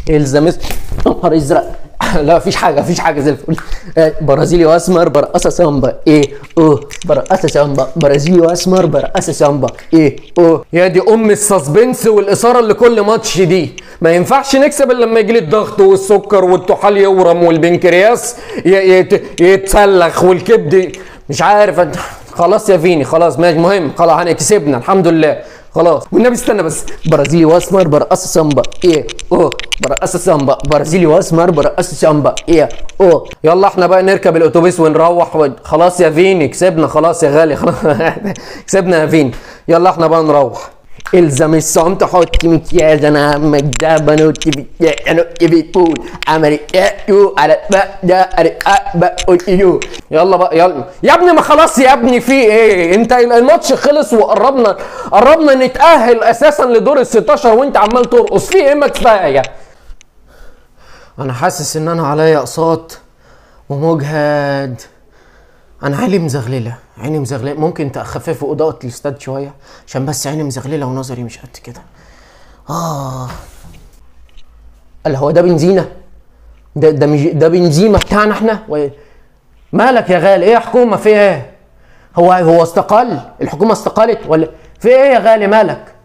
الزم اس- يا نهار ازرق لا مفيش حاجه مفيش حاجه زي الفل آه، برازيلي واسمر برقصه سامبا ايه اوه برقصه سامبا برازيلي واسمر برقصه سامبا ايه اوه يا دي ام السسبنس والاثاره اللي كل ماتش دي ما ينفعش نكسب الا لما يجي الضغط والسكر والطحال يورم والبنكرياس ي- يت- يتسلخ والكبد مش عارف أنت- خلاص يا فيني خلاص ماشي مهم خلاص احنا كسبنا الحمد لله خلاص والنبي استنى بس برازيلي واسمر برقص سامبا ايه اوه برقص سامبا برازيلي واسمر برقص سامبا ايه اوه يلا احنا بقى نركب الاتوبيس ونروح و... خلاص يا فيني كسبنا خلاص يا غالي خلاص كسبنا يا فيني يلا احنا بقى نروح الزم الصمت حط مكياج انا عمك ده بنوتي بتاع انا بتقول عمل يو على بقى ده بقول يو يلا بقى يلا يا ابني ما خلاص يا ابني في ايه انت الماتش خلص وقربنا قربنا نتأهل اساسا لدور ال 16 وانت عمال ترقص في ايه ما كفايه انا حاسس ان انا عليا اقساط ومجهد انا عيني مزغلله عيني مزغلله ممكن تخففوا اضاءه الاستاد شويه عشان بس عيني مزغلله ونظري مش قد كده اه قال هو ده بنزينه ده ده مش ده بنزيمه بتاعنا احنا و... مالك يا غالي ايه يا حكومه في ايه هو هو استقال الحكومه استقالت ولا في ايه يا غالي مالك